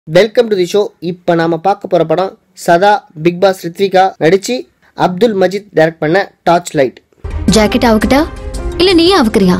welcome to the show இப்போ நாம பார்க்க போற படம் சதா பிக் பாஸ் ரித்விகா நடிச்சு அப்துல் மஜித் டைரக்ட் பண்ண டார்ச் லைட் ஜாக்கெட் அவுக்கட்டா இல்ல நீயே அவுக்குறியா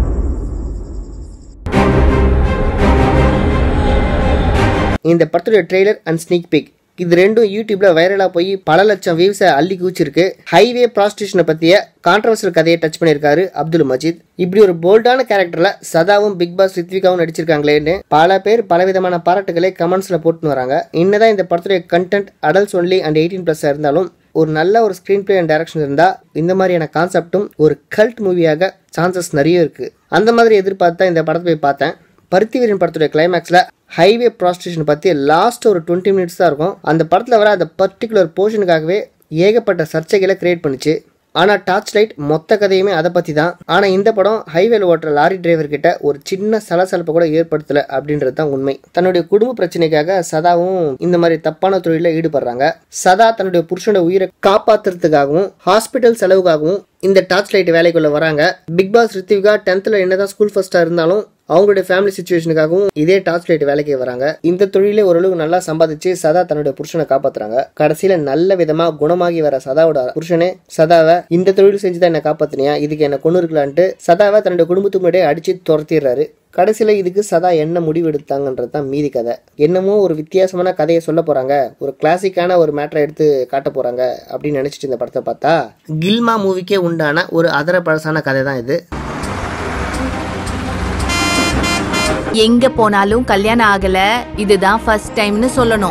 இந்த படத்துடைய ட்ரெய்லர் அண்ட் ஸ்னீக் பிக் இது ரெண்டும் யூடியூப்ல வைரலா போய் பல லட்சம் வியூஸை அள்ளி குவிச்சிருக்கு ஹைவே ப்ராஸ்டியூஷனை பத்திய கான்ட்ரவர்சல் கதையை டச் பண்ணியிருக்காரு அப்துல் மஜித் இப்படி ஒரு போல்டான கேரக்டர்ல சதாவும் பிக் பாஸ் ரித்விகாவும் நடிச்சிருக்காங்களேன்னு பல பேர் பலவிதமான பாராட்டுகளை கமெண்ட்ஸ்ல போட்டுன்னு வராங்க இன்னதான் இந்த படத்துடைய content adults only and eighteen plus இருந்தாலும் ஒரு நல்ல ஒரு ஸ்க்ரீன் பிளே அண்ட் டைரக்ஷன் இருந்தால் இந்த மாதிரியான கான்செப்டும் ஒரு கல்ட் மூவியாக சான்சஸ் நிறைய இருக்குது அந்த மாதிரி எதிர்பார்த்தா இந்த படத்தை போய் பார்த்தேன் பருத்திவீரன் படத்துடைய கிளைமேக்ஸில் ஹைவே ப்ராஸ்டியூஷன் பற்றி லாஸ்ட் ஒரு டுவெண்ட்டி மினிட்ஸ் தான் இருக்கும் அந்த படத்தில் வர அந்த பர்டிகுலர் போர்ஷனுக்காகவே ஏகப்பட்ட சர்ச்சைகளை கிரியேட் பண்ணுச்சு ஆனால் டார்ச் லைட் மொத்த கதையுமே அதை பற்றி தான் ஆனால் இந்த படம் ஹைவேல ஓட்டுற லாரி டிரைவர் கிட்ட ஒரு சின்ன சலசலப்பை கூட ஏற்படுத்தலை அப்படின்றது தான் உண்மை தன்னுடைய குடும்ப பிரச்சனைக்காக சதாவும் இந்த மாதிரி தப்பான தொழிலில் ஈடுபடுறாங்க சதா தன்னுடைய புருஷனோட உயிரை காப்பாத்துறதுக்காகவும் ஹாஸ்பிட்டல் செலவுக்காகவும் இந்த டார்ச் லைட் வேலைக்குள்ள வராங்க பிக் பாஸ் ரித்திவிகா டென்த்தில் என்னதான் ஸ்கூல் ஃபர்ஸ்டா இருந்தாலும் அவங்களுடைய ஃபேமிலி சுச்சுவேஷனுக்காகவும் இதே டார்ச் லைட் வேலைக்கு வராங்க இந்த தொழிலே ஓரளவுக்கு நல்லா சம்பாதிச்சு சதா தன்னுடைய புருஷனை காப்பாத்துறாங்க கடைசியில நல்ல விதமா குணமாகி வர சதாவோட புருஷனே சதாவை இந்த தொழில் செஞ்சு தான் என்ன காப்பாத்தினியா இதுக்கு என்ன கொண்டு இருக்கலான்ட்டு சதாவை தன்னுடைய குடும்பத்துக்கு முன்னாடியே அடிச்சு துரத்திடுறாரு கடைசியில இதுக்கு சதா என்ன முடிவு எடுத்தாங்கன்றது தான் மீதி கதை என்னமோ ஒரு வித்தியாசமான கதையை சொல்ல போறாங்க ஒரு கிளாசிக்கான ஒரு மேட்டரை எடுத்து காட்ட போறாங்க அப்படின்னு நினைச்சிட்டு இந்த படத்தை பார்த்தா கில்மா மூவிக்கே உண்டான ஒரு அதர பழசான கதை தான் இது எங்க போனாலும் கல்யாணம் ஆகல இதுதான் ஃபர்ஸ்ட் டைம்னு சொல்லணும்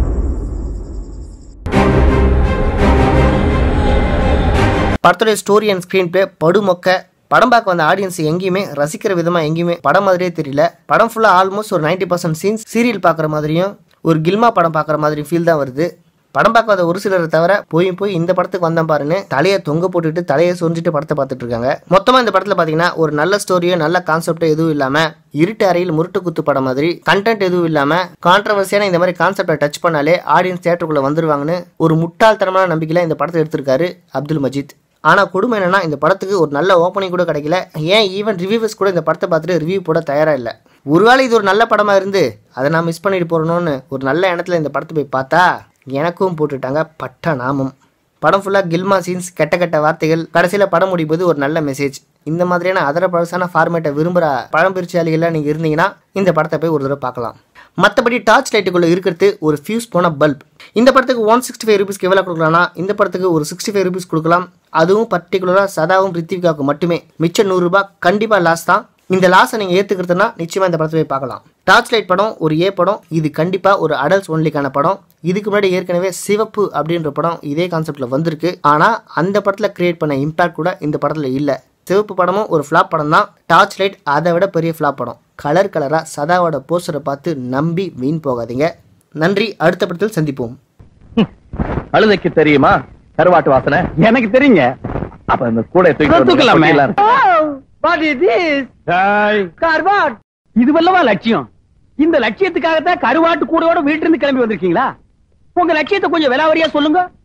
படத்துடைய ஸ்டோரி அண்ட் ஸ்க்ரீன் பிளே படுமொக்க படம் பார்க்க வந்த ஆடியன்ஸ் எங்கேயுமே ரசிக்கிற விதமா எங்கேயுமே படம் மாதிரியே தெரியல படம் ஃபுல்லாக ஆல்மோஸ்ட் ஒரு 90% பர்சன்ட் சீன்ஸ் சீரியல் பார்க்குற மாதிரியும் ஒரு கில்மா படம் பார்க்குற மாதிரி ஃபீல் தான் வருது படம் பார்க்க வந்த ஒரு சிலரை தவிர போய் போய் இந்த படத்துக்கு வந்தேன் பாருன்னு தலையை தொங்க போட்டுட்டு தலையை சொரிஞ்சிட்டு படத்தை பார்த்துட்டு இருக்காங்க மொத்தமாக இந்த படத்தில் பார்த்தீங்கன்னா ஒரு நல்ல ஸ்டோரியோ நல்ல கான்செப்டோ எதுவும் இல்லாமல் இருட்டு அறையில் முருட்டு குத்து படம் மாதிரி கண்டென்ட் எதுவும் இல்லாமல் கான்ட்ரவர்சியான இந்த மாதிரி கான்செப்டை டச் பண்ணாலே ஆடியன்ஸ் தியேட்டருக்குள்ளே வந்துருவாங்கன்னு ஒரு முட்டாள்தனமான நம்பிக்கையில் இந்த படத்தை எடுத்திருக்காரு அப்துல் மஜித் ஆனால் கொடுமை என்னன்னா இந்த படத்துக்கு ஒரு நல்ல ஓப்பனிங் கூட கிடைக்கல ஏன் ஈவன் ரிவ்யூவர்ஸ் கூட இந்த படத்தை பார்த்துட்டு ரிவ்யூ போட தயாராக இல்லை ஒருவேளை இது ஒரு நல்ல படமாக இருந்து அதை நான் மிஸ் பண்ணிட்டு போறணும்னு ஒரு நல்ல இடத்துல இந்த படத்தை போய் பார்த்தா எனக்கும் போட்டுட்டாங்க பட்ட நாமம் படம் ஃபுல்லாக கில்மா சீன்ஸ் கெட்ட கெட்ட வார்த்தைகள் கடைசியில் படம் முடிப்பது ஒரு நல்ல மெசேஜ் இந்த மாதிரியான அதர பழசான ஃபார்மேட்டை விரும்புகிற பழம்பெருச்சாளிகளாக நீங்கள் இருந்தீங்கன்னா இந்த படத்தை போய் ஒரு தடவை பார்க்கலாம் மற்றபடி டார்ச் லைட்டுக்குள்ளே இருக்கிறது ஒரு ஃபியூஸ் போன பல்ப் இந்த படத்துக்கு ஒன் சிக்ஸ்டி ஃபைவ் ருபீஸ்க்கு எவ்வளோ கொடுக்கலாம்னா இந்த படத்துக்கு ஒரு சிக்ஸ்டி ஃபைவ் ருபீஸ் கொடுக்கலாம் அதுவும் பர்டிகுலராக சதாவும் ரித்திவிகாவுக்கு மட்டுமே மிச்சம் நூறுரூபா கண்டிப்பாக லாஸ் தான் இந்த லாஸை நீங்கள் ஏற்றுக்கிறதுனா நிச்சயமாக இந்த படத்தை போய் பார்க்கலாம் டார்ச் லைட் படம் ஒரு ஏ படம் இது கண்டிப்பாக ஒரு அடல்ட்ஸ் ஒன்லிக்கான படம் இதுக்கு முன்னாடி ஏற்கனவே சிவப்பு அப்படின்ற படம் இதே கான்செப்டில் வந்திருக்கு ஆனால் அந்த படத்தில் கிரியேட் பண்ண இம்பாக்ட் கூட இந்த படத்தில் இல்லை சிவப்பு படமும் ஒரு ஃப்ளாப் படம் தான் டார்ச் லைட் அதை விட பெரிய ஃப்ளாப் படம் கலர் கலராக சதாவோட போஸ்டரை பார்த்து நம்பி வீண் போகாதீங்க நன்றி அடுத்த படத்தில் சந்திப்போம் அழுதைக்கு தெரியுமா கருவாட்டு வாசனை எனக்கு தெரியுங்க அப்ப இந்த கூட தூக்கலாமே தூக்கலாமே கார்வாட் இது வல்லவா லட்சியம் இந்த லட்சியத்துக்காகத்தான் கருவாட்டு கூடோட வீட்டிலிருந்து கிளம்பி வந்திருக்கீங்களா உங்க லட்சியத்தை கொஞ்சம் விலாவரியா சொல்லுங்க